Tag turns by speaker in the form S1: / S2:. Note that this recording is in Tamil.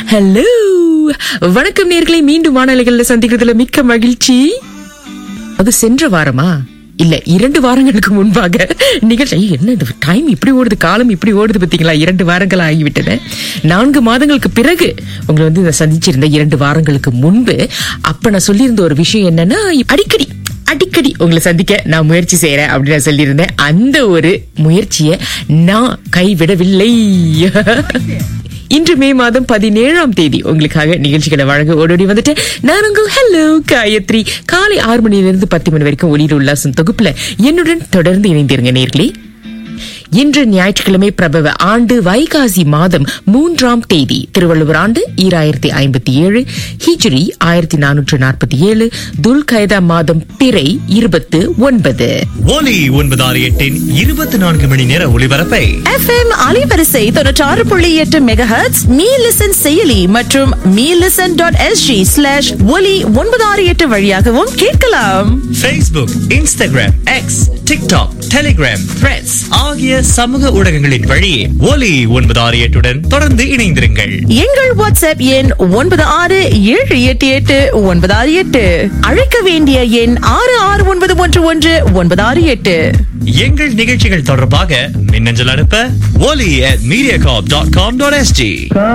S1: ஹலோ வணக்கம் நேர்களை மீண்டும் வானொலிகள்ல சந்திக்கிறதுல மிக்க மகிழ்ச்சி அது சென்ற வாரமா இல்ல இரண்டு வாரங்களுக்கு முன்பாக நிகழ்ச்சி ஐயோ, என்ன இந்த டைம் இப்படி ஓடுது காலம் இப்படி ஓடுது பாத்தீங்களா இரண்டு வாரங்கள் ஆகிவிட்டன நான்கு மாதங்களுக்கு பிறகு உங்களை வந்து நான் சந்திச்சிருந்த இரண்டு வாரங்களுக்கு முன்பு அப்ப நான் சொல்லியிருந்த ஒரு விஷயம் என்னன்னா அடிக்கடி அடிக்கடி உங்களை சந்திக்க நான் முயற்சி செய்யறேன் அப்படின்னு நான் சொல்லியிருந்தேன் அந்த ஒரு முயற்சியை நான் கைவிடவில்லை இன்று மே மாதம் பதினேழாம் தேதி உங்களுக்காக நிகழ்ச்சிகளை வழங்க ஓடோடி வந்துட்டு நான் உங்கள் ஹலோ காயத்ரி காலை ஆறு மணியிலிருந்து பத்து மணி வரைக்கும் ஒளியில் உல்லாசம் தொகுப்புல என்னுடன் தொடர்ந்து இணைந்திருங்க நேர்களே இன்று ஞாயிற்றுக்கிழமை பிரபவ ஆண்டு வைகாசி மாதம் மூன்றாம் தேதி திருவள்ளுவர் ஆண்டு ஈராயிரத்தி ஐம்பத்தி ஏழு ஹிஜ்ரி ஆயிரத்தி நானூற்று நாற்பத்தி ஏழு துல்கைதா மாதம் பிறை இருபத்து ஒன்பது
S2: ஒலி ஒன்பதாறு எட்டின் இருபத்தி நான்கு மணி நேர ஒளிபரப்பை
S3: எஃப்எம் அலைவரிசை தொண்ணூற்றாறு புள்ளி எட்டு மெகாஹெட்ஸ் மீ லிசன் செயலி மற்றும் me listen dot S G slash Oli ஒன்பது ஆறு எட்டு வழியாகவும் கேட்கலாம்
S2: Facebook, Instagram, X, TikTok, Telegram, Threads ஆகிய சமூக ஊடகங்களின் வழி ஒலி ஒன்பதாறு எட்டுடன் தொடர்ந்து இணைந்திருங்கள்
S3: எங்கள் வாட்ஸ்அப் எண் ஒன்பது ஆறு ஏழு எட்டு எட்டு ஒன்பது ஆறு எட்டு அழைக்க வேண்டிய எண் ஆறு ஆறு ஒன்பது ஒன்று ஒன்று ஒன்பது ஆறு எட்டு
S2: எங்கள் நிகழ்ச்சிகள் தொடர்பாக மின்னஞ்சல் அனுப்ப ஒலி at mediacorp.com.sg